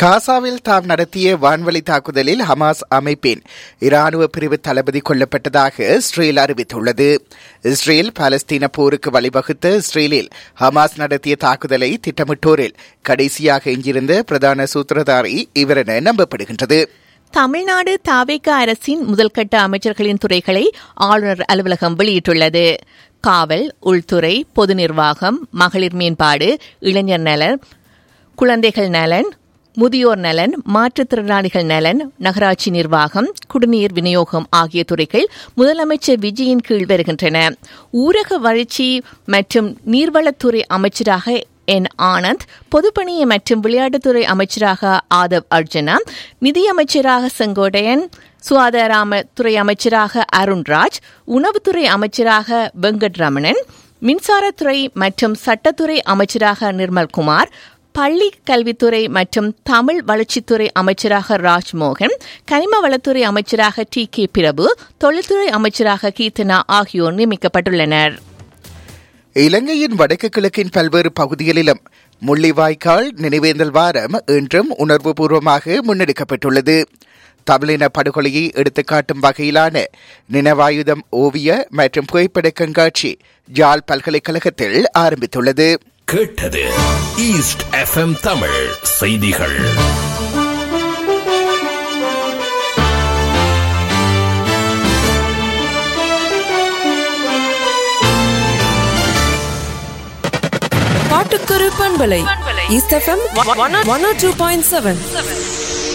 காசாவில் தாம் நடத்திய வான்வழி தாக்குதலில் ஹமாஸ் அமைப்பின் இராணுவ பிரிவு தளபதி கொல்லப்பட்டதாக இஸ்ரேல் அறிவித்துள்ளது இஸ்ரேல் பாலஸ்தீன போருக்கு வழிவகுத்த இஸ்ரேலில் ஹமாஸ் நடத்திய தாக்குதலை திட்டமிட்டோரில் கடைசியாக எஞ்சியிருந்த பிரதான சூத்திரதாரி இவர் என நம்பப்படுகின்றது தமிழ்நாடு தாவேக அரசின் முதல்கட்ட அமைச்சர்களின் துறைகளை ஆளுநர் அலுவலகம் வெளியிட்டுள்ளது காவல் உள்துறை பொது நிர்வாகம் மகளிர் மேம்பாடு இளைஞர் நலன் குழந்தைகள் நலன் முதியோர் நலன் மாற்றுத்திறனாளிகள் நலன் நகராட்சி நிர்வாகம் குடிநீர் விநியோகம் ஆகிய துறைகள் முதலமைச்சர் விஜயின் கீழ் வருகின்றன ஊரக வளர்ச்சி மற்றும் நீர்வளத்துறை அமைச்சராக என் ஆனந்த் பொதுப்பணி மற்றும் விளையாட்டுத்துறை அமைச்சராக ஆதவ் அர்ஜுனா நிதியமைச்சராக செங்கோட்டையன் சுகாதாரத்துறை அமைச்சராக அருண்ராஜ் உணவுத்துறை அமைச்சராக வெங்கட்ரமணன் மின்சாரத்துறை மற்றும் சட்டத்துறை அமைச்சராக நிர்மல்குமார் பள்ளி கல்வித்துறை மற்றும் தமிழ் வளர்ச்சித்துறை அமைச்சராக ராஜ்மோகன் கனிம வளத்துறை அமைச்சராக டி கே பிரபு தொழில்துறை அமைச்சராக கீர்த்தனா ஆகியோர் நியமிக்கப்பட்டுள்ளனர் இலங்கையின் வடக்கு கிழக்கின் பல்வேறு பகுதிகளிலும் முள்ளிவாய்க்கால் நினைவேந்தல் வாரம் இன்றும் உணர்வுபூர்வமாக முன்னெடுக்கப்பட்டுள்ளது தமிழின படுகொலையை எடுத்துக்காட்டும் வகையிலான நினைவாயுதம் ஓவிய மற்றும் புகைப்பட கண்காட்சி ஜாழ் பல்கலைக்கழகத்தில் ஆரம்பித்துள்ளது கேட்டது ஈஸ்ட் எஃப்எம் தமிழ் செய்திகள் பாட்டுக்குரு பண்பலை east FM one two point seven